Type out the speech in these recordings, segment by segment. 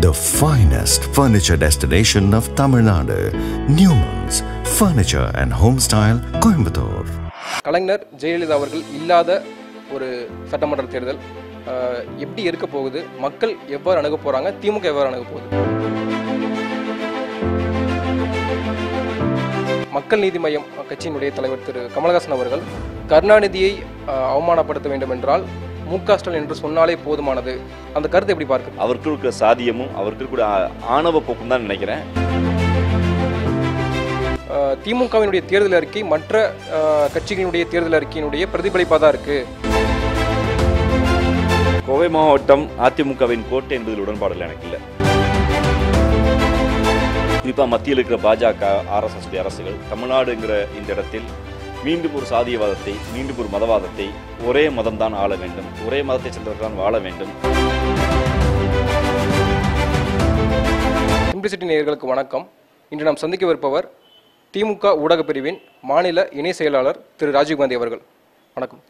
the finest furniture destination of Tamil Nadu, Newman's Furniture and Homestyle, Coimbatore. கலைஞர் ஜெயலலிதா அவர்கள் இல்லாத ஒரு சட்டமன்ற தேர்தல் அஹ், எப்படி இருக்க போகுது மக்கள் எவ்வாறு அணுக போறாங்க திமுக எவ்வாறு அணுக போகுது மக்கள் நீதி மய்யம் கட்சியினுடைய தலைவர் திரு கமலஹாசன் அவர்கள் கருணாநிதியை அஹ், அவமானப்படுத்த வேண்டும் என்றால் மு க ஸ்டாலின் என்று சொன்னாலே போதுமானது அந்த கருத்தை எப்படி பார்க்குது அவருக்கு இருக்கிற சாதியமும் அவருக்கு இருக்கிற ஆ- ஆணவ போக்கும் தான் நினைக்கிறேன் அஹ், திமுகவினுடைய தேர்தல் அறிக்கை மற்ற அஹ், கட்சிகளினுடைய தேர்தல் அறிக்கையினுடைய பிரதிபலிப்பாக தான் இருக்கு கோவை மாவட்டம் அதிமுகவின் கோட்டை என்பதில் உடன்பாடுகள் எனக்கு இல்லை குறிப்பாக மத்தியில் இருக்கிற பாஜக ஆர்எஸ்எஸ் உடைய அரசுகள் தமிழ்நாடுங்கிற இந்த இடத்தில் மீண்டும் ஒரு சாதியவாதத்தை மீண்டும் ஒரு மதவாதத்தை ஒரே மதம்தான் ஆள வேண்டும் ஒரே மதத்தை சேர்ந்தவர்கள் தான் வாழ வேண்டும் சிம்பிளிசிட்டி நேயர்களுக்கு வணக்கம் இன்று நாம் சந்திக்கவிருப்பவர் திமுக ஊடகப் பிரிவின் மாநில இணை செயலாளர் திரு ராஜீவ்காந்தி அவர்கள் வணக்கம்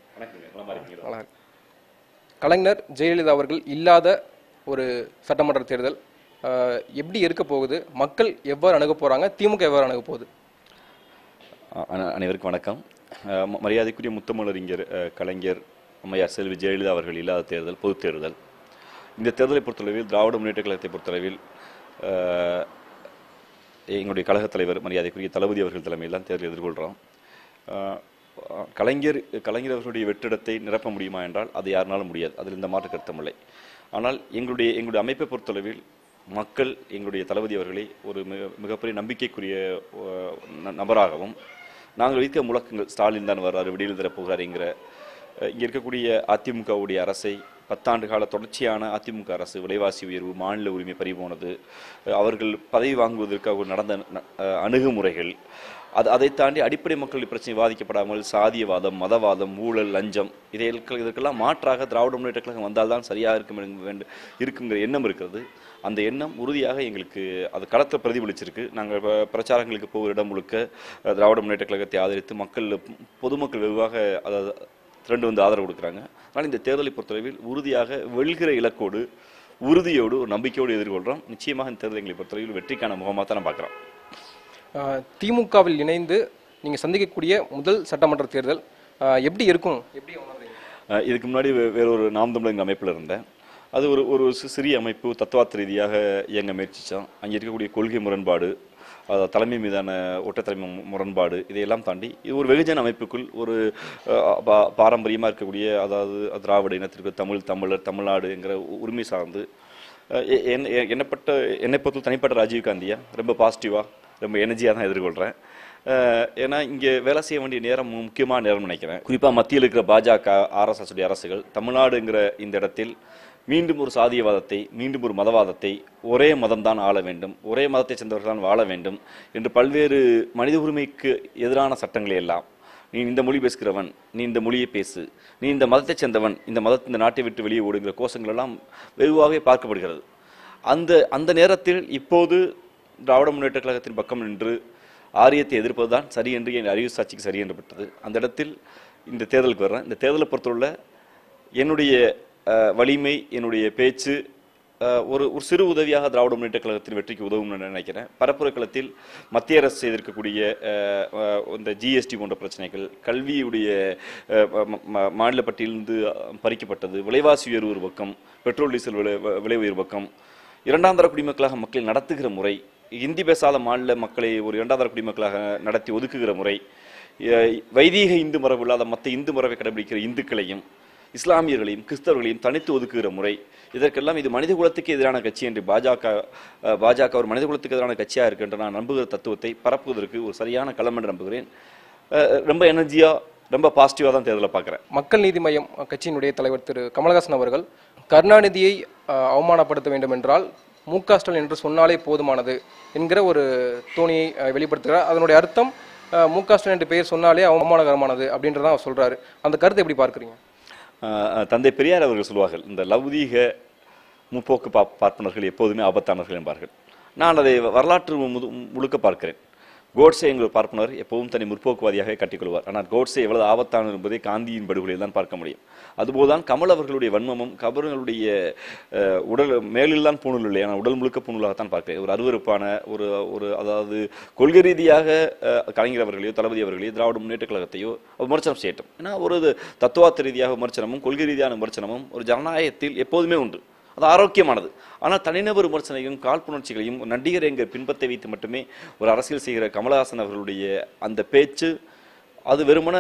நல்லா இருக்கு. கலைஞர் ஜெயலலிதா அவர்கள் இல்லாத ஒரு சட்டமன்ற தேர்தல் அஹ், எப்படி இருக்க போகுது மக்கள் எவ்வாறு அணுக போறாங்க திமுக எவ்வாறு அணுக போகுது அன- அனைவருக்கும் வணக்கம் அஹ் ம- மரியாதைக்குரிய முத்தமிழறிஞர் அஹ், கலைஞர் அம்மையார் செல்வி ஜெயலலிதா அவர்கள் இல்லாத தேர்தல் பொதுத் தேர்தல் இந்த தேர்தலை பொறுத்தளவில் திராவிட முன்னேற்ற கழகத்தை பொறுத்தளவில் அஹ், எங்களுடைய கழகத் தலைவர் மரியாதைக்குரிய தளபதி அவர்கள் தலைமையில் தான் தேர்தல் எதிர்கொள்கிறோம் அஹ், அஹ், கலைஞர் கலைஞர் அவர்களுடைய வெற்றிடத்தை நிரப்ப முடியுமா என்றால் அது யாருனாலும் முடியாது அதில் இந்த மாற்று கருத்தமில்லை ஆனால் எங்களுடைய எங்களுடைய அமைப்பை பொறுத்தளவில் மக்கள் எங்களுடைய தளபதி அவர்களை ஒரு மிக மிகப்பெரிய நம்பிக்கைக்குரிய அஹ், ந- நபராகவும் நாங்கள் வைத்த முழக்கங்கள் ஸ்டாலின் தான் வர்றாரு விடியல் தரப் போகிறாருங்கிற அஹ், இங்க இருக்கக்கூடிய அதிமுகவுடைய அரசை பத்தாண்டு கால தொடர்ச்சியான அதிமுக அரசு விலைவாசி உயர்வு மாநில உரிமை பறிபோனது அஹ், அவர்கள் பதவி வாங்குவதற்காக நடந்த ந- அஹ், அணுகுமுறைகள் அது அதை தாண்டி அடிப்படை மக்கள் பிரச்சனை வாதிக்கப்படாமல் சாதியவாதம் மதவாதம் ஊழல் லஞ்சம் இதை இதற்கெல்லாம் மாற்றாக திராவிட முன்னேற்ற கழகம் வந்தால்தான் சரியாக இருக்கும் என்க- வேண்டும் இருக்குங்கிற எண்ணம் இருக்கிறது அந்த எண்ணம் உறுதியாக எங்களுக்கு அது களத்தை பிரதிபலிச்சிருக்கு நாங்கள் ப- பிரச்சாரங்களுக்கு போகிற இடம் முழுக்க அஹ், திராவிட முன்னேற்ற கழகத்தை ஆதரித்து மக்கள் பொதுமக்கள் வெகுவாக அதை திரண்டு வந்து ஆதரவு கொடுக்குறாங்க அதனால் இந்த தேர்தலை பொறுத்தளவில் உறுதியாக வெல்கிற இலக்கோடு உறுதியோடு ஒரு நம்பிக்கையோடு எதிர்கொள்கிறோம் நிச்சயமாக இந்த தேர்தல் எங்களை பொறுத்தளவில் வெற்றிக்கான முகமாக தான் நான் பார்க்குறோம் அஹ், திமுகவில் இணைந்து நீங்க சந்திக்கக்கூடிய முதல் சட்டமன்ற தேர்தல் அஹ், எப்படி இருக்கும் எப்படி உணர்றீங்க? அஹ் இதுக்கு முன்னாடி வே- வேறொரு நாம் தமிழர் அமைப்பில் இருந்தேன் அது ஒரு ஒரு சி- சிறிய அமைப்பு தத்துவார்த்த ரீதியாக இயங்க முயற்சித்தோம் அங்கே இருக்கக்கூடிய கொள்கை முரண்பாடு அதாவது தலைமை மீதான ஒற்றைத்தலைமை மு- முரண்பாடு இதையெல்லாம் தாண்டி இது ஒரு வெகுஜன அமைப்புக்குள் ஒரு அஹ், பா- பாரம்பரியமாக இருக்கக்கூடிய அதாவது திராவிட இனத்திற்கு தமிழ் தமிழர் தமிழ்நாடு என்கிற உ- உரிமை சார்ந்து அஹ், எ- என்- எ- என்னப்பட்ட என்னை பொறுத்த தனிப்பட்ட ராஜீவ்காந்தியா ரொம்ப பாசிட்டிவாக ரொம்ப எனர்ஜியாக தான் எதிர்கொள்கிறேன் அஹ் ஏன்னா இங்கே வேலை செய்ய வேண்டிய நேரம் மு- முக்கியமான நேரம் நினைக்கிறேன் குறிப்பாக மத்தியில் இருக்கிற பாஜக ஆர்எஸ்எஸ் உடைய அரசுகள் தமிழ்நாடுங்கிற இந்த இடத்தில் மீண்டும் ஒரு சாதியவாதத்தை மீண்டும் ஒரு மதவாதத்தை ஒரே மதம்தான் ஆள வேண்டும் ஒரே மதத்தை சேர்ந்தவர்கள் தான் வாழ வேண்டும் என்று பல்வேறு மனித உரிமைக்கு எதிரான சட்டங்களை எல்லாம் நீ இந்த மொழி பேசுகிறவன் நீ இந்த மொழியை பேசு நீ இந்த மதத்தைச் சேர்ந்தவன் இந்த மதத்தை இந்த நாட்டை விட்டு வெளியே ஓடுங்கிற கோஷங்கள் எல்லாம் வெகுவாகவே பார்க்கப்படுகிறது அந்த அந்த நேரத்தில் இப்போது திராவிட முன்னேற்ற கழகத்தின் பக்கம் நின்று ஆரியத்தை எதிர்ப்பது தான் சரி என்று என் அறிவு சாட்சிக்கு சரி என்று பட்டது அந்த இடத்தில் இந்த தேர்தலுக்கு வர்றேன் இந்த தேர்தலை பொறுத்தவரை என்னுடைய அஹ், வலிமை என்னுடைய பேச்சு அஹ், ஒரு ஒரு சிறு உதவியாக திராவிட முன்னேற்ற கழகத்தின் வெற்றிக்கு உதவும் நான் நினைக்கிறேன் பரப்புரை களத்தில் மத்திய அரசு செய்திருக்கக்கூடிய அஹ், அஹ், இந்த ஜிஎஸ்டி போன்ற பிரச்சனைகள் கல்வியுடைய அஹ், ம- ம- மாநில பட்டியலிருந்து அஹ், பறிக்கப்பட்டது விலைவாசி உயர்வு ஒரு பக்கம் பெட்ரோல் டீசல் விலை விலை உயர்வு பக்கம் இரண்டாம் தர குடிமக்களாக மக்களை நடத்துகிற முறை இந்தி பேசாத மாநில மக்களை ஒரு இரண்டாம் தர குடிமக்களாக நடத்தி ஒதுக்குகிற முறை அஹ் வைதீக இந்து மரபு இல்லாத மற்ற இந்து மரபை கடைபிடிக்கிற இந்துக்களையும் இஸ்லாமியர்களையும் கிறிஸ்தவர்களையும் தனித்து ஒதுக்குகிற முறை இதற்கெல்லாம் இது மனித குலத்துக்கு எதிரான கட்சி என்று பாஜக அஹ், பாஜக ஒரு மனித குலத்துக்கு எதிரான கட்சியாக இருக்கு என்று நான் நம்புகிற தத்துவத்தை பரப்புவதற்கு ஒரு சரியான களம் என்று நம்புகிறேன் அஹ், ரொம்ப எனர்ஜியா ரொம்ப பாசிட்டிவாக தான் தேர்தலை பார்க்குறேன் மக்கள் நீதி மய்யம் கட்சியினுடைய தலைவர் திரு கமலஹாசன் அவர்கள் கருணாநிதியை அஹ், அவமானப்படுத்த வேண்டும் என்றால் மு க ஸ்டாலின் என்று சொன்னாலே போதுமானது என்கிற ஒரு தோணியை அஹ், வெளிப்படுத்துகிறார் அதனுடைய அர்த்தம் அஹ், மு க ஸ்டாலின் என்று பெயர் சொன்னாலே அவமானகரமானது அப்படின்றத அவர் சொல்றாரு அந்த கருத்தை எப்படி பார்க்குறீங்க ஆஹ் தந்தை பெரியார் அவர்கள் சொல்வார்கள் இந்த லௌதீக முற்போக்கு பா பார்ப்பனர்கள் எப்போதுமே ஆபத்தானவர்கள் என்பார்கள் நான் அதை வரலாற்று முது- முழுக்க பார்க்கிறேன் கோட்ஸே எங்கள் பார்ப்பனர் எப்பவும் தன்னை முற்போக்குவாதியாக கட்டிக்கொள்வார் ஆனால் கோட்ஸே எவ்வளவு ஆபத்தானது என்பதை காந்தியின் படுகொலையில் தான் பார்க்க முடியும் அதுபோல்தான் கமல் அவர்களுடைய வன்மமும் கபர்களுடைய அஹ், உடல் மேலில் தான் பூணூல் இல்லை ஆனால் உடல் முழுக்க பூணூலாகத்தான் பார்க்கிறேன் ஒரு அருவருப்பான ஒரு ஒரு அதாவது கொள்கை ரீதியாக அஹ், கலைஞர் அவர்களையோ தளபதி அவர்களையோ திராவிட முன்னேற்ற கழகத்தையோ விமர்சனம் செய்யட்டும் ஏன்னா ஒரு தத்துவார்த்த ரீதியாக விமர்சனமும் கொள்கை ரீதியான விமர்சனமும் ஒரு ஜனநாயகத்தில் எப்போதுமே உண்டு அது ஆரோக்கியமானது ஆனால் தனிநபர் விமர்சனையும் காழ்ப்புணர்ச்சிகளையும் ஒரு நடிகர் என்கிற பின்பத்தை வைத்து மட்டுமே ஒரு அரசியல் செய்கிற கமலஹாசன் அவர்களுடைய அந்த பேச்சு அது வெறுமன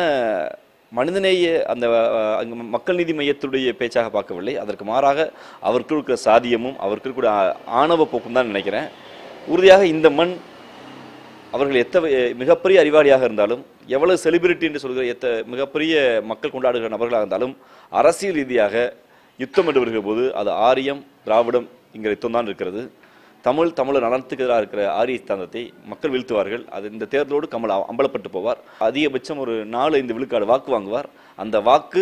மனிதநேய அந்த அஹ், அங்க மக்கள் நீதி மையத்துடைய பேச்சாக பார்க்கவில்லை அதற்கு மாறாக அவருக்கு இருக்கிற சாதியமும் அவருக்கு இருக்கிற ஆ- ஆணவ போக்கும் தான் நினைக்கிறேன் உறுதியாக இந்த மண் அவர்கள் எத்த மிகப்பெரிய அறிவாளியாக இருந்தாலும் எவ்வளவு செலிபிரிட்டி என்று சொல்கிற எத்த மிகப்பெரிய மக்கள் கொண்டாடுகிற நபர்களாக இருந்தாலும் அரசியல் ரீதியாக யுத்தம் என்று வருகிற போது அது ஆரியம் திராவிடம் என்கிற யுத்தம் தான் இருக்கிறது தமிழ் தமிழர் நலத்துக்கு எதிராக இருக்கிற ஆரிய சித்தாந்தத்தை மக்கள் வீழ்த்துவார்கள் அது இந்த தேர்தலோடு கமல் அ- அம்பலப்பட்டு போவார் அதிகபட்சம் ஒரு நாலு ஐந்து விழுக்காடு வாக்கு வாங்குவார் அந்த வாக்கு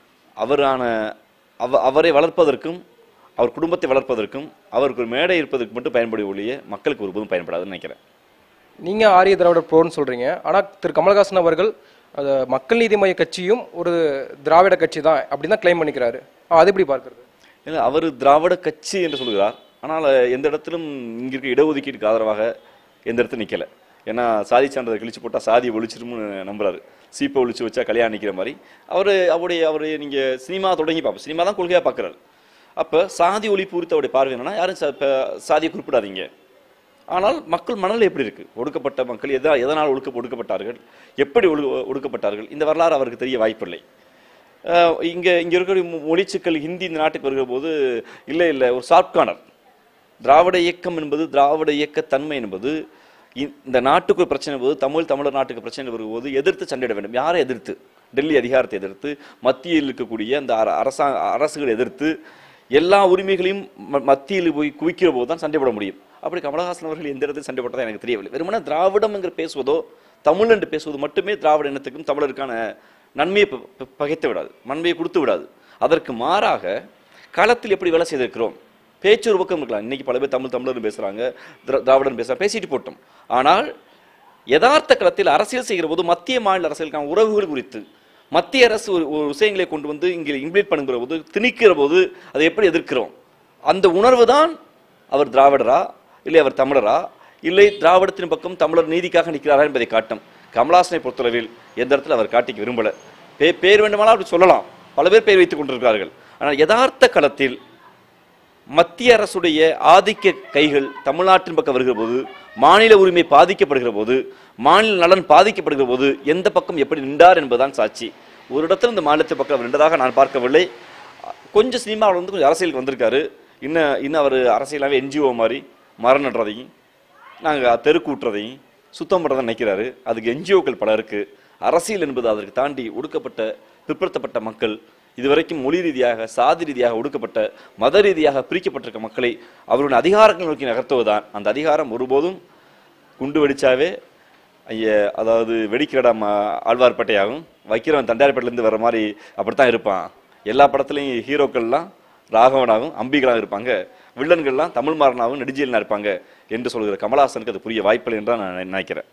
அவரான அவ அவரை வளர்ப்பதற்கும் அவர் குடும்பத்தை வளர்ப்பதற்கும் அவருக்கு ஒரு மேடை இருப்பதற்கு மட்டும் பயன்படுத்த ஒழிய மக்களுக்கு ஒருபோதும் பயன்படாதுன்னு நினைக்கிறேன் நீங்க ஆரிய திராவிடர் போர்னு சொல்றீங்க ஆனா திரு கமலஹாசன் அவர்கள் அது மக்கள் நீதி மைய கட்சியும் ஒரு திராவிட கட்சி தான் அப்படின்னு தான் கிளைம் பண்ணிக்கிறாரு ஆ, அது எப்படி பார்க்கறது இல்லை அவர் திராவிட கட்சி என்று சொல்கிறார் ஆனால் எந்த இடத்திலும் இங்க இருக்க இடஒதுக்கீட்டுக்கு ஆதரவாக எந்த இடத்துல நிக்கல ஏன்னா சாதி சான்றிதழ் கிழிச்சு போட்டால் சாதி ஒழிச்சிரும்னு நம்புறாரு சீப்பை ஒழிச்சு வச்சா கல்யாணம் நிற்கிற மாதிரி அவர் அவருடைய அவர் நீங்க சினிமா தொடங்கி பார்ப்போம் சினிமா தான் கொள்கையாக பார்க்குறாரு அப்போ சாதி ஒழிப்பு குறித்த அவருடைய பார்வை என்னன்னா யாரும் சா- இப்ப சாதியை குறிப்பிடாதீங்க ஆனால் மக்கள் மனநிலை எப்படி இருக்கு ஒடுக்கப்பட்ட மக்கள் எதா எதனால் ஒடுக்க ஒடுக்கப்பட்டார்கள் எப்படி ஒடு ஒடுக்கப்பட்டார்கள் இந்த வரலாறு அவருக்கு தெரிய வாய்ப்பில்லை அஹ் இங்க இங்க இருக்கிற மொ- மொழிச்சிக்கல் ஹிந்தி இந்த நாட்டுக்கு வருகிற போது இல்லை இல்லை ஒரு ஷார்ப் கார்னர் திராவிட இயக்கம் என்பது திராவிட இயக்க தன்மை என்பது இ- இந்த நாட்டுக்கு ஒரு பிரச்சனை போது தமிழ் தமிழர் நாட்டுக்கு பிரச்சனை வரும்போது எதிர்த்து சண்டையிட வேண்டும் யாரை எதிர்த்து டெல்லி அதிகாரத்தை எதிர்த்து மத்தியில் இருக்கக்கூடிய அந்த அர- அரசாங்க அரசுகளை எதிர்த்து எல்லா உரிமைகளையும் ம- மத்தியில் போய் குவிக்கிற போது தான் சண்டை போட முடியும் அப்படி கமலஹாசன் அவர்கள் எந்த இடத்துல சண்டை போட்டதா எனக்கு தெரியவில்லை வெறுமனே திராவிடம் என்று பேசுவதோ தமிழ் என்று பேசுவது மட்டுமே திராவிட இனத்துக்கும் தமிழருக்கான நன்மையை ப- ப- பகைத்து விடாது நன்மையை கொடுத்து விடாது அதற்கு மாறாக களத்தில் எப்படி வேலை செய்திருக்கிறோம் பேச்சு ஒரு பக்கம் இருக்கலாம் இன்னைக்கு பல பேர் தமிழ் தமிழர்னு பேசுறாங்க திரா- திராவிடன் பேசுறாங்க பேசிட்டு போட்டோம் ஆனால் யதார்த்த களத்தில் அரசியல் செய்கிற போது மத்திய மாநில அரசியலுக்கான உறவுகள் குறித்து மத்திய அரசு ஒரு ஒரு விஷயங்களை கொண்டு வந்து இங்கே இம்ப்ளீட் பண்ணுகிற போது திணிக்கிற போது அதை எப்படி எதிர்க்கிறோம் அந்த உணர்வு தான் அவர் திராவிடரா இல்லை அவர் தமிழரா இல்லை திராவிடத்தின் பக்கம் தமிழர் நீதிக்காக நிற்கிறாரா என்பதை காட்டும் கமலாசனை பொறுத்தளவில் எந்த இடத்துல அவர் காட்டிக்க விரும்பல பே பேர் வேண்டுமானால் அப்படி சொல்லலாம் பல பேர் பேர் வைத்துக் கொண்டிருக்கிறார்கள் ஆனால் யதார்த்த களத்தில் மத்திய அரசுடைய ஆதிக்க கைகள் தமிழ்நாட்டின் பக்கம் வருகிற போது மாநில உரிமை பாதிக்கப்படுகிற போது மாநில நலன் பாதிக்கப்படுகிற போது எந்த பக்கம் எப்படி நின்றார் என்பதுதான் சாட்சி ஒரு இடத்துல இந்த மாநிலத்தின் பக்கம் அவர் நின்றதாக நான் பார்க்கவில்லை கொஞ்சம் சினிமாவில் வந்து கொஞ்சம் அரசியலுக்கு வந்திருக்காரு இன்னும் இன்னும் அவர் அரசியலாகவே என்ஜிஓ மாதிரி மரம் நடுறதையும் நாங்கள் தெருக்கு விட்டுறதையும் சுத்தம் பண்ணுறதை நினைக்கிறாரு அதுக்கு என்ஜிஓக்கள் பல இருக்கு அரசியல் என்பது அதற்கு தாண்டி ஒடுக்கப்பட்ட பிற்படுத்தப்பட்ட மக்கள் இதுவரைக்கும் மொழி ரீதியாக சாதி ரீதியாக ஒடுக்கப்பட்ட மத ரீதியாக பிரிக்கப்பட்டிருக்க மக்களை அவருடைய அதிகாரங்கள் நோக்கி நகர்த்துவதுதான் அந்த அதிகாரம் ஒருபோதும் குண்டு வெடிச்சாவே ஐய அதாவது வெடிக்கிறடா ம- ஆழ்வார்பேட்டையாகும் வைக்கிறவன் தண்டாரிப்பேட்டிலேருந்து வர மாதிரி அப்படித்தான் இருப்பான் எல்லா படத்துலையும் ஹீரோக்கள்லாம் ராகவனாகவும் அம்பிகளாக இருப்பாங்க வில்லன்கள்லாம் தமிழ் மாறனாகவும் நெடுஞ்செயலனா இருப்பாங்க என்று சொல்கிற கமலஹாசனுக்கு அது புரிய வாய்ப்பில்லை என்று தான் நான் நினைக்கிறேன்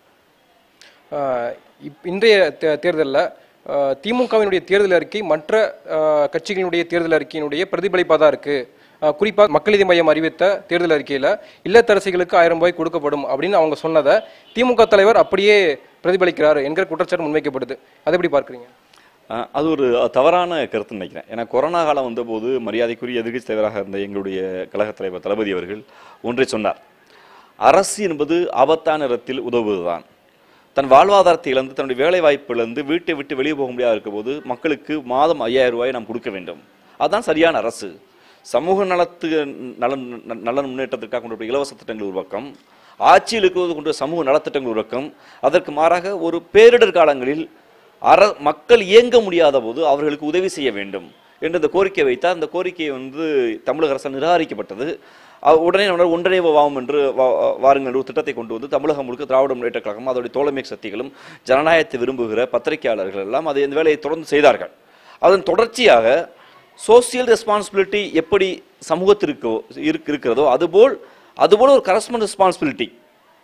ஆஹ் இப்- இன்றைய தே- தேர்தல்ல ஆஹ் திமுகவினுடைய தேர்தல் அறிக்கை மற்ற ஆஹ் கட்சிகளினுடைய தேர்தல் அறிக்கையினுடைய பிரதிபலிப்பாக தான் இருக்கு ஆஹ் குறிப்பா மக்கள் நீதி மையம் அறிவித்த தேர்தல் அறிக்கையில இல்லத்தரசிகளுக்கு ஆயிரம் ரூபாய் கொடுக்கப்படும் அப்படின்னு அவங்க சொன்னதை திமுக தலைவர் அப்படியே பிரதிபலிக்கிறார் என்கிற குற்றச்சாட்டு முன்வைக்கப்படுது அதை எப்படி பார்க்குறீங்க அஹ் அது ஒரு தவறான கருத்துன்னு நினைக்கிறேன் ஏன்னா கொரோனா காலம் வந்தபோது மரியாதைக்குரிய எதிர்க்கட்சி தலைவராக இருந்த எங்களுடைய கழகத் தலைவர் தளபதி அவர்கள் ஒன்றை சொன்னார் அரசு என்பது ஆபத்தான இடத்தில் உதவுவதுதான் தன் வாழ்வாதாரத்தை இழந்து தன்னுடைய வேலை வாய்ப்பு இழந்து வீட்டை விட்டு வெளியே போக முடியாத இருக்கும்போது மக்களுக்கு மாதம் ஐயாயிரம் ரூபாயை நாம் கொடுக்க வேண்டும் அதுதான் சரியான அரசு சமூக நலத்து நலன் ந- நலன் முன்னேற்றத்திற்காக கொண்டு வரப்பட்ட இலவச திட்டங்கள் ஒரு பக்கம் ஆட்சியில் இருக்கிறது கொண்ட சமூக நலத்திட்டங்கள் ஒரு பக்கம் அதற்கு மாறாக ஒரு பேரிடர் காலங்களில் அற மக்கள் இயங்க முடியாத போது அவர்களுக்கு உதவி செய்ய வேண்டும் என்று இந்த கோரிக்கை வைத்தார் அந்த கோரிக்கை வந்து தமிழக அரசால் நிராகரிக்கப்பட்டது அ- உடனே நம்ம ஒன்றரை வாவும் என்று வா- வாருங்கள் ஒரு திட்டத்தை கொண்டு வந்து தமிழகம் முழுக்க திராவிட முன்னேற்ற கழகம் அதோடைய தோழமை சக்திகளும் ஜனநாயகத்தை விரும்புகிற பத்திரிகையாளர்கள் எல்லாம் அதை இந்த வேலையை தொடர்ந்து செய்தார்கள் அதன் தொடர்ச்சியாக சோசியல் ரெஸ்பான்சிபிலிட்டி எப்படி சமூகத்திற்கு இருக்கு இருக்கிறதோ அதுபோல் அதுபோல் ஒரு கரஸ்பாண்ட் ரெஸ்பான்சிபிலிட்டி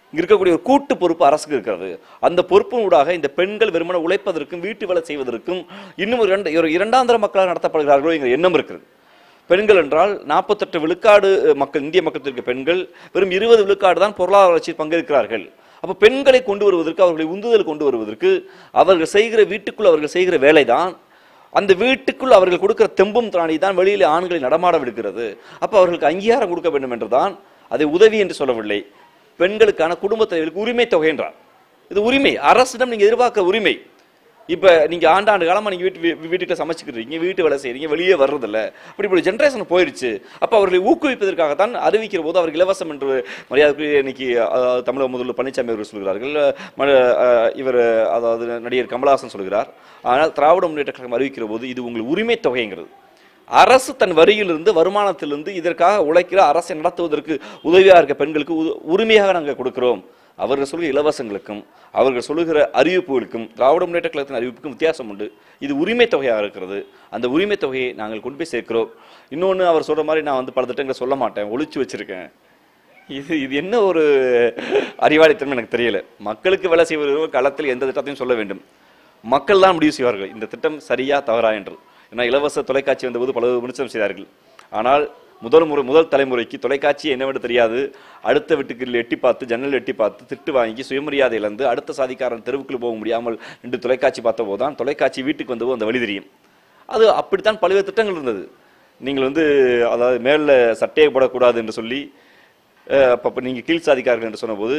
இங்க இருக்கக்கூடிய ஒரு கூட்டு பொறுப்பு அரசுக்கு இருக்கிறது அந்த பொறுப்பின் ஊடாக இந்த பெண்கள் வெறுமன உழைப்பதற்கும் வீட்டு வேலை செய்வதற்கும் இன்னும் ஒரு இரண்டு ஒரு இரண்டாந்திர மக்களாக நடத்தப்படுகிறார்களோ என்கிற எண்ணம் இருக்கிறது பெண்கள் என்றால் நாற்பத்தெட்டு விழுக்காடு மக்கள் இந்திய மக்கள் இருக்க பெண்கள் வெறும் இருபது விழுக்காடு தான் பொருளாதார வளர்ச்சியில் பங்கேற்கிறார்கள் அப்போ பெண்களை கொண்டு வருவதற்கு அவர்களை உந்துதல் கொண்டு வருவதற்கு அவர்கள் செய்கிற வீட்டுக்குள் அவர்கள் செய்கிற வேலைதான் அந்த வீட்டுக்குள் அவர்கள் கொடுக்கிற தெம்பும் திராணி தான் வெளியிலே ஆண்களை நடமாட விடுகிறது அப்போ அவர்களுக்கு அங்கீகாரம் கொடுக்க வேண்டும் என்றுதான் அதை உதவி என்று சொல்லவில்லை பெண்களுக்கான குடும்ப தலைவர்களுக்கு உரிமை தொகை என்றார் இது உரிமை அரசிடம் நீங்க எதிர்பார்க்க உரிமை இப்ப நீங்க ஆண்டாண்டு காலமா நீங்க வீட்டு வீ- வீட்டுக்குள்ள சமைச்சுக்கிட்டு இருக்கீங்க வீட்டு வேலை செய்றீங்க வெளியே வர்றதில்ல அப்படி இப்படி ஜென்ரேஷன் போயிருச்சு அப்ப அவர்களை ஊக்குவிப்பதற்காகத்தான் அறிவிக்கிற போது அவர்கள் இலவசம் என்று மரியாதைக்குரிய இன்னைக்கு அஹ், தமிழக முதல்வர் பழனிசாமி அவர்கள் சொல்கிறார்கள் ம- அஹ், இவர் அதாவது நடிகர் கமலஹாசன் சொல்கிறார் ஆனால் திராவிட முன்னேற்ற கழகம் அறிவிக்கிற போது இது உங்கள் உரிமை தொகைங்கிறது அரசு தன் வரியிலிருந்து வருமானத்திலிருந்து இதற்காக உழைக்கிற அரசை நடத்துவதற்கு உதவியாக இருக்க பெண்களுக்கு உ- உரிமையாக நாங்கள் கொடுக்கிறோம் அவர்கள் சொல்கிற இலவசங்களுக்கும் அவர்கள் சொல்லுகிற அறிவிப்புகளுக்கும் திராவிட முன்னேற்ற கழகத்தின் அறிவிப்புக்கும் வித்தியாசம் உண்டு இது உரிமை தொகையாக இருக்கிறது அந்த உரிமை தொகையை நாங்கள் கொண்டு போய் சேர்க்கிறோம் இன்னொன்று அவர் சொல்ற மாதிரி நான் வந்து பல திட்டங்களை சொல்ல மாட்டேன் ஒளிச்சு வச்சிருக்கேன் இது இது என்ன ஒரு அறிவாளித்தனம் எனக்கு தெரியல மக்களுக்கு வேலை செய்வதற்கு களத்தில் எந்த திட்டத்தையும் சொல்ல வேண்டும் மக்கள் தான் முடிவு செய்வார்கள் இந்த திட்டம் சரியா தவறா என்று ஏன்னா இலவச தொலைக்காட்சி வந்தபோது பல விமர்சனம் செய்தார்கள் ஆனால் முதல் முறை முதல் தலைமுறைக்கு தொலைக்காட்சி என்னவென்று தெரியாது அடுத்த வீட்டுக்கு எட்டி பார்த்து ஜன்னல் எட்டி பார்த்து திட்டு வாங்கி சுயமரியாதை இழந்து அடுத்த சாதிக்காரன் தெருவுக்குள் போக முடியாமல் ரெண்டு தொலைக்காட்சி பார்த்த போதுதான் தொலைக்காட்சி வீட்டுக்கு வந்தபோது அந்த வழி தெரியும் அது அப்படித்தான் பல்வேறு திட்டங்கள் இருந்தது நீங்கள் வந்து அதாவது மேல சட்டையை போடக்கூடாது என்று சொல்லி அஹ், அப்ப நீங்கள் கீழ் சாதிக்காரர்கள் என்று சொன்னபோது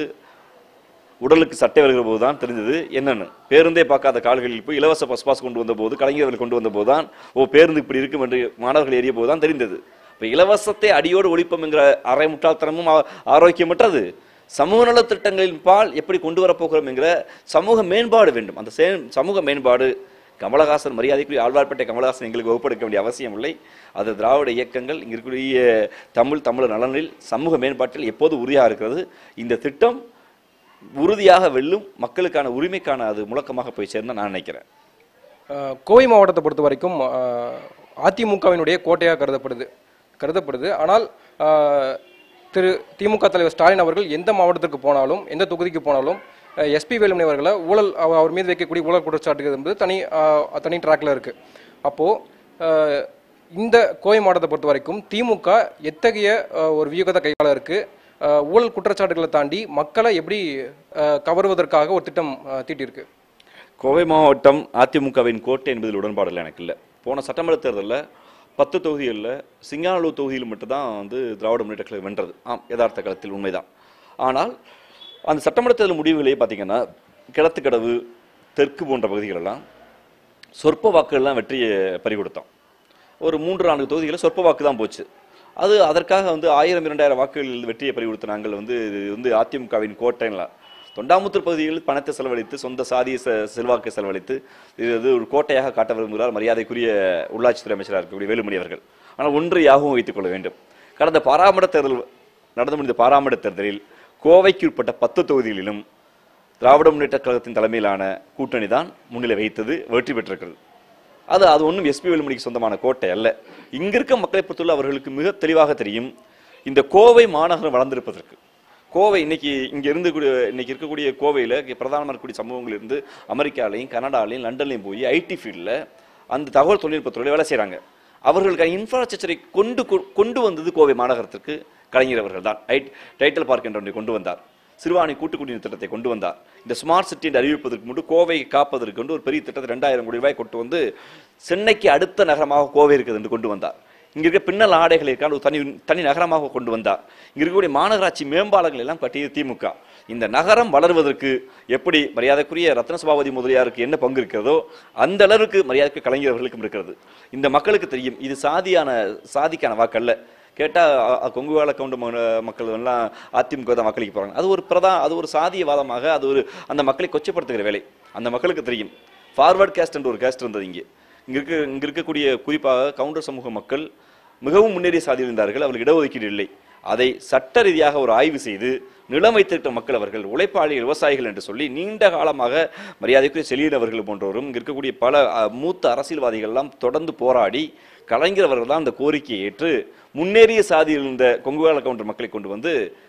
உடலுக்கு சட்டை வருகிற போது தான் தெரிஞ்சது என்னன்னு பேருந்தே பார்க்காத கால்களில் போய் இலவச பஸ் பாஸ் கொண்டு வந்த போது கலைஞர்கள் கொண்டு வந்த போது தான் ஓ பேருந்து இப்படி இருக்கும் என்று மாணவர்கள் ஏறிய போது தான் தெரிந்தது இப்போ இலவசத்தை அடியோடு ஒழிப்போம் என்கிற அரை முட்டாள்தனமும் ஆ- ஆரோக்கியமற்றது சமூக நலத் திட்டங்களின் பால் எப்படி கொண்டு வரப்போகிறோம் என்கிற சமூக மேம்பாடு வேண்டும் அந்த சே- சமூக மேம்பாடு கமலஹாசன் மரியாதைக்குரிய ஆழ்வார்பேட்டை கமலஹாசன் எங்களுக்கு வகுப்படுத்த வேண்டிய அவசியம் இல்லை அது திராவிட இயக்கங்கள் இங்க இருக்கக்கூடிய தமிழ் தமிழர் நலனில் சமூக மேம்பாட்டில் எப்போது உறுதியாக இருக்கிறது இந்த திட்டம் உறுதியாக வெல்லும் மக்களுக்கான உரிமைக்கான அது முழக்கமாக போய் சேர்ந்து நான் நினைக்கிறேன் அஹ், கோவை மாவட்டத்தை பொறுத்த வரைக்கும் அஹ், அதிமுகவினுடைய கோட்டையாக கருதப்படுது கருதப்படுது ஆனால் அஹ், திரு திமுக தலைவர் ஸ்டாலின் அவர்கள் எந்த மாவட்டத்திற்கு போனாலும் எந்த தொகுதிக்கு போனாலும் எஸ்பி வேலுமணி அவர்களை ஊழல் அவ- அவர் மீது வைக்கக்கூடிய ஊழல் குற்றச்சாட்டுகள் என்பது தனி அஹ், தனி ட்ராக்ல இருக்கு அப்போ அஹ், இந்த கோவை மாவட்டத்தை பொறுத்த வரைக்கும் திமுக எத்தகைய அஹ், ஒரு வியூகத்தை கையாள இருக்கு அஹ், ஊழல் குற்றச்சாட்டுகளை தாண்டி மக்களை எப்படி அஹ், கவருவதற்காக ஒரு திட்டம் அஹ், தீட்டியிருக்கு கோவை மாவட்டம் அதிமுகவின் கோட்டை என்பதில் உடன்பாடு எனக்கு இல்லை போன சட்டமன்ற தேர்தலில் பத்து தொகுதிகளில் சிங்கானல்லூர் தொகுதியில் மட்டும்தான் வந்து திராவிட முன்னேற்ற கழகம் வென்றது ஆம் யதார்த்த களத்தில் உண்மைதான் ஆனால் அந்த சட்டமன்ற தேர்தல் முடிவுகளே பார்த்தீங்கன்னா கிழத்துக்கடவு தெற்கு போன்ற பகுதிகளெல்லாம் சொற்ப வாக்குகள்லாம் வெற்றியை பறிகொடுத்தோம் ஒரு மூன்று நான்கு தொகுதிகளில் சொற்ப வாக்கு தான் போச்சு அது அதற்காக வந்து ஆயிரம் இரண்டாயிரம் வாக்குகள் வெற்றியை பறிகொடுத்த நாங்கள் வந்து இது வந்து அதிமுகவின் கோட்டைலாம் தொண்டாமுத்தூர் பகுதிகளில் பணத்தை செலவழித்து சொந்த சாதிய செ செல்வாக்கை செலவழித்து இது வந்து ஒரு கோட்டையாக காட்ட விரும்புகிறார் மரியாதைக்குரிய உள்ளாட்சித்துறை அமைச்சராக இருக்கக்கூடிய வேலுமணி அவர்கள் ஆனால் ஒன்று யாகவும் வைத்துக் கொள்ள வேண்டும் கடந்த பாராமட தேர்தல் நடந்து முடிந்த பாராமட தேர்தலில் கோவைக்கு உட்பட்ட பத்து தொகுதிகளிலும் திராவிட முன்னேற்ற கழகத்தின் தலைமையிலான கூட்டணி தான் முன்னிலை வைத்தது வெற்றி பெற்றிருக்கிறது அது அது ஒன்றும் எஸ்பி வேலுமணிக்கு சொந்தமான கோட்டை அல்ல இங்க இருக்க மக்களை பொறுத்துள்ள அவர்களுக்கு மிக தெளிவாக தெரியும் இந்த கோவை மாநகரம் வளர்ந்திருப்பதற்கு கோவை இன்னைக்கு இங்க இருந்து கூடிய இன்னைக்கு இருக்கக்கூடிய கோவையில இங்க பிரதானமாக இருக்கக்கூடிய சமூகங்கள் இருந்து அமெரிக்காலையும் கனடாலையும் லண்டன்லையும் போய் ஐடி ஃபீல்டில் அந்த தகவல் தொழில்நுட்பத்துறையில் வேலை செய்றாங்க அவர்களுக்கு இன்ஃப்ராஸ்ட்ரக்சரை கொண்டு கொ- கொண்டு வந்தது கோவை மாநகரத்திற்கு கலைஞர் அவர்கள் தான் டைட்டில் பார்க் என்ற ஒன்றை கொண்டு வந்தார் சிறுவாணி கூட்டுக்குடிநீர் திட்டத்தை கொண்டு வந்தார் இந்த ஸ்மார்ட் சிட்டி என்று அறிவிப்பதற்கு முன்பு கோவையை காப்பதற்கு வந்து ஒரு பெரிய திட்டத்தை ரெண்டாயிரம் கோடி ரூபாய் கொண்டு வந்து சென்னைக்கு அடுத்த நகரமாக கோவை இருக்குது என்று கொண்டு வந்தார் இங்க இருக்க பின்னல் ஆடைகள் இருக்கான ஒரு தனி தனி நகரமாக கொண்டு வந்தார் இங்க இருக்கக்கூடிய மாநகராட்சி மேம்பாலங்கள் எல்லாம் கட்டியது திமுக இந்த நகரம் வளர்வதற்கு எப்படி மரியாதைக்குரிய ரத்ன சபாபதி முதலியாருக்கு என்ன பங்கு இருக்கிறதோ அந்த அளவுக்கு மரியாதைக்கு கலைஞர் அவர்களுக்கும் இருக்கிறது இந்த மக்களுக்கு தெரியும் இது சாதியான சாதிக்கான வாக்கல்ல கேட்டா அ- அ- கொங்கு வேலை கவுண்டு ம- மக்கள் எல்லாம் அதிமுக தான் வாக்களிக்க போறாங்க அது ஒரு பிரதா அது ஒரு சாதியவாதமாக அது ஒரு அந்த மக்களை கொச்சப்படுத்துகிற வேலை அந்த மக்களுக்கு தெரியும் ஃபார்வர்ட் கேஸ்ட் என்ற ஒரு கேஸ்ட் இருந்தது இங்கே இங்க இருக்க இங்க இருக்கக்கூடிய குறிப்பாக கவுண்டர் சமூக மக்கள் மிகவும் முன்னேறிய சாதியில் இருந்தார்கள் அவர்களுக்கு இடஒதுக்கீடு இல்லை அதை சட்ட ரீதியாக ஒரு ஆய்வு செய்து நிலம் வைத்திருக்க மக்கள் அவர்கள் உழைப்பாளி விவசாயிகள் என்று சொல்லி நீண்ட காலமாக மரியாதைக்குரிய செலியன் அவர்கள் போன்றவரும் இங்க இருக்கக்கூடிய பல அ, மூத்த அரசியல்வாதிகள் எல்லாம் தொடர்ந்து போராடி கலைஞர் அவர்கள் தான் அந்த கோரிக்கையை ஏற்று முன்னேறிய சாதியில் இருந்த கொங்குவால கவுண்டர் மக்களை கொண்டு வந்து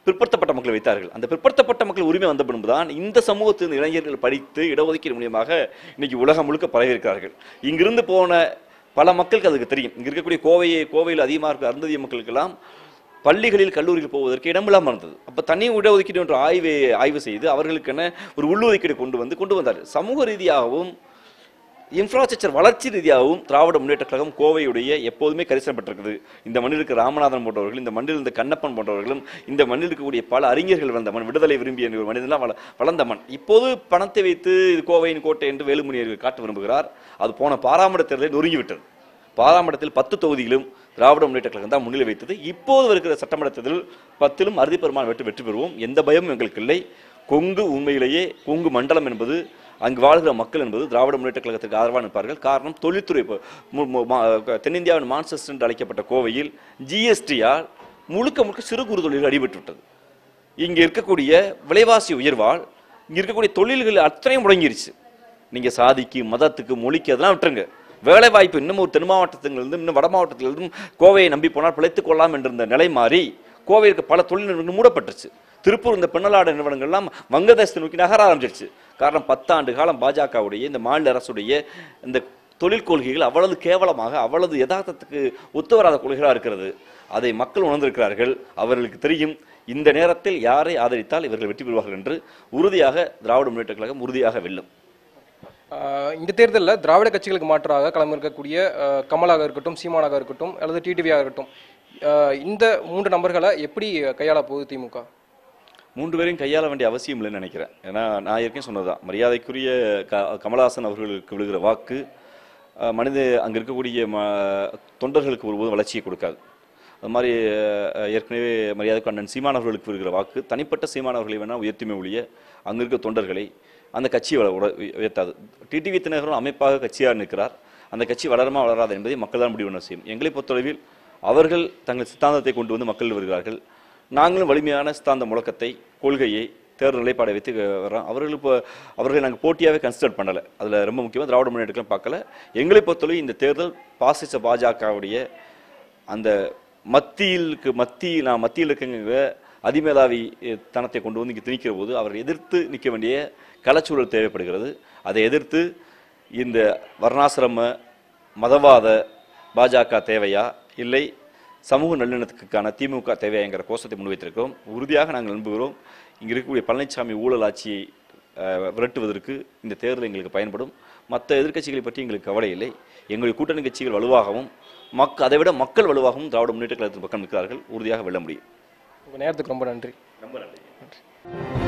பிற்படுத்தப்பட்ட மக்களை வைத்தார்கள் அந்த பிற்படுத்தப்பட்ட மக்கள் உரிமை வந்த பின்புதான் இந்த சமூகத்தின் இளைஞர்கள் படித்து இடஒதுக்கீடு மூலியமாக இன்னைக்கு உலகம் முழுக்க பரவி இருக்கிறார்கள் இங்கிருந்து போன பல மக்களுக்கு அதுக்கு தெரியும் இங்க இருக்கக்கூடிய கோவையை கோவையில் அதிகமாக இருக்க அருந்ததிய மக்களுக்கெல்லாம் பள்ளிகளில் கல்லூரியில் போவதற்கு இடமில்லாமல் இருந்தது அப்போ தனி இடஒதுக்கீடு என்ற ஆய்வை ஆய்வு செய்து அவர்களுக்கென ஒரு உள்ளொதுக்கீடு கொண்டு வந்து கொண்டு வந்தார் சமூக ரீதியாகவும் இன்ஃப்ராஸ்ட்ரக்சர் வளர்ச்சி ரீதியாகவும் திராவிட முன்னேற்ற கழகம் கோவையுடைய எப்போதுமே கரிசனப்பட்டிருக்குது இந்த மண்ணில் இருக்க ராமநாதன் போன்றவர்கள் இந்த மண்ணில் இருந்த கண்ணப்பன் போன்றவர்களும் இந்த மண்ணில் இருக்கக்கூடிய பல அறிஞர்கள் வளர்ந்த மண் விடுதலை விரும்பிய ஒரு மனிதன்லாம் வள வளர்ந்த மண் இப்போது பணத்தை வைத்து இது கோவையின் கோட்டை என்று வேலுமணி அவர்கள் காட்ட விரும்புகிறார் அது போன பாராமட தேர்தலை நொறுங்கிவிட்டது பாராமடத்தில் பத்து தொகுதியிலும் திராவிட முன்னேற்ற கழகம் தான் முன்னிலை வைத்தது இப்போது இருக்கிற சட்டமன்ற தேர்தலில் பத்திலும் அறுதி பெருமான் வெற்றி வெற்றி பெறுவோம் எந்த பயமும் எங்களுக்கு இல்லை கொங்கு உண்மையிலேயே கொங்கு மண்டலம் என்பது அங்கு வாழ்கிற மக்கள் என்பது திராவிட முன்னேற்ற கழகத்திற்கு ஆதரவாக நிற்பார்கள் காரணம் தொழில்துறை இப்போ மு- மு- மா- தென்னிந்தியாவின் மான்செஸ்டர் என்று அழைக்கப்பட்ட கோவையில் ஜிஎஸ்டியால் முழுக்க முழுக்க சிறு குறு தொழில்கள் அடிபட்டு விட்டது இங்கே இருக்கக்கூடிய விலைவாசி உயர்வால் இங்கே இருக்கக்கூடிய தொழில்கள் அத்தனையும் முடங்கிருச்சு நீங்கள் சாதிக்கு மதத்துக்கு மொழிக்கு அதெல்லாம் விட்டுருங்க வேலை வாய்ப்பு இன்னும் ஒரு தென் மாவட்டத்திலிருந்து இன்னும் வட மாவட்டத்திலிருந்தும் கோவையை நம்பி போனால் பிழைத்துக் கொள்ளலாம் என்ற நிலை மாறி கோவைக்கு பல தொழில் நிறுவனங்கள் மூடப்பட்டுருச்சு திருப்பூர் இந்த பெண்ணலாட நிறுவனங்கள்லாம் வங்கதேசத்தை நோக்கி நகர ஆரம்பிச்சிருச்சு காரணம் பத்தாண்டு காலம் பாஜகவுடைய இந்த மாநில அரசுடைய இந்த தொழில் கொள்கைகள் அவ்வளவு கேவலமாக அவ்வளவு யதார்த்தத்துக்கு ஒத்து வராத கொள்கைகளாக இருக்கிறது அதை மக்கள் உணர்ந்திருக்கிறார்கள் அவர்களுக்கு தெரியும் இந்த நேரத்தில் யாரை ஆதரித்தால் இவர்கள் வெற்றி பெறுவார்கள் என்று உறுதியாக திராவிட முன்னேற்ற கழகம் உறுதியாக வெல்லும் ஆஹ் இந்த தேர்தலில் திராவிட கட்சிகளுக்கு மாற்றாக களமிருக்கக்கூடிய ஆஹ் கமலாக இருக்கட்டும் சீமானாக இருக்கட்டும் அல்லது டிடிவியாக இருக்கட்டும் ஆஹ் இந்த மூன்று நபர்களை எப்படி கையாள போகுது திமுக மூன்று பேரையும் கையாள வேண்டிய அவசியம் இல்லைன்னு நினைக்கிறேன் ஏன்னா நான் ஏற்கனவே சொன்னதுதான் மரியாதைக்குரிய க கமலஹாசன் அவர்களுக்கு விழுகிற வாக்கு அஹ், மனித அங்கே இருக்கக்கூடிய ம தொண்டர்களுக்கு ஒருபோதும் வளர்ச்சியை கொடுக்காது அது மாதிரி அஹ், ஏற்கனவே மரியாதைக்கு அண்ணன் சீமான் அவர்களுக்கு விழுகிற வாக்கு தனிப்பட்ட சீமான் அவர்களை வேணால் உயர்த்துமே ஒழிய அங்கே இருக்க தொண்டர்களை அந்த கட்சி வள உட- உயர்த்தாது டிடிவி தினகரன் அமைப்பாக கட்சியாக நிற்கிறார் அந்த கட்சி வளருமா வளராது என்பதை மக்கள் தான் முடிவு செய்யும் எங்களை பொறுத்தளவில் அவர்கள் தங்கள் சித்தாந்தத்தை கொண்டு வந்து மக்கள் வருகிறார்கள் நாங்களும் வலிமையான சித்தாந்த முழக்கத்தை கொள்கையை தேர்தல் நிலைப்பாடை வைத்து வர்றோம் அவர்கள் இப்போ அவர்களை நாங்கள் போட்டியாகவே கன்சிடர் பண்ணலை அதில் ரொம்ப முக்கியமாக திராவிட முன்னேற்றங்களும் பார்க்கல எங்களை பொறுத்தளவு இந்த தேர்தல் பாசிச பாஜகவுடைய அந்த மத்தியிலுக்கு மத்தி நான் மத்தியில் இருக்கங்கிற அதிமேதாவி அஹ், தனத்தை கொண்டு வந்து இங்கே திணிக்கிற போது அவரை எதிர்த்து நிற்க வேண்டிய களச்சூழல் தேவைப்படுகிறது அதை எதிர்த்து இந்த வர்ணாசிரம மதவாத பாஜக தேவையா இல்லை சமூக நல்லிணத்துக்கான திமுக தேவையாங்கிற கோஷத்தை முன்வைத்திருக்கிறோம் உறுதியாக நாங்கள் நம்புகிறோம் இங்கே இருக்கக்கூடிய பழனிசாமி ஊழல் ஆட்சியை அஹ், விரட்டுவதற்கு இந்த தேர்தல் எங்களுக்கு பயன்படும் மற்ற எதிர்க்கட்சிகளை பற்றி எங்களுக்கு கவலை இல்லை எங்களுடைய கூட்டணி கட்சிகள் வலுவாகவும் மக் அதை விட மக்கள் வலுவாகவும் திராவிட முன்னேற்ற கழகத்தின் பக்கம் நிற்கிறார்கள் உறுதியாக வெல்ல முடியும் உங்கள் நேரத்துக்கு ரொம்ப நன்றி ரொம்ப நன்றி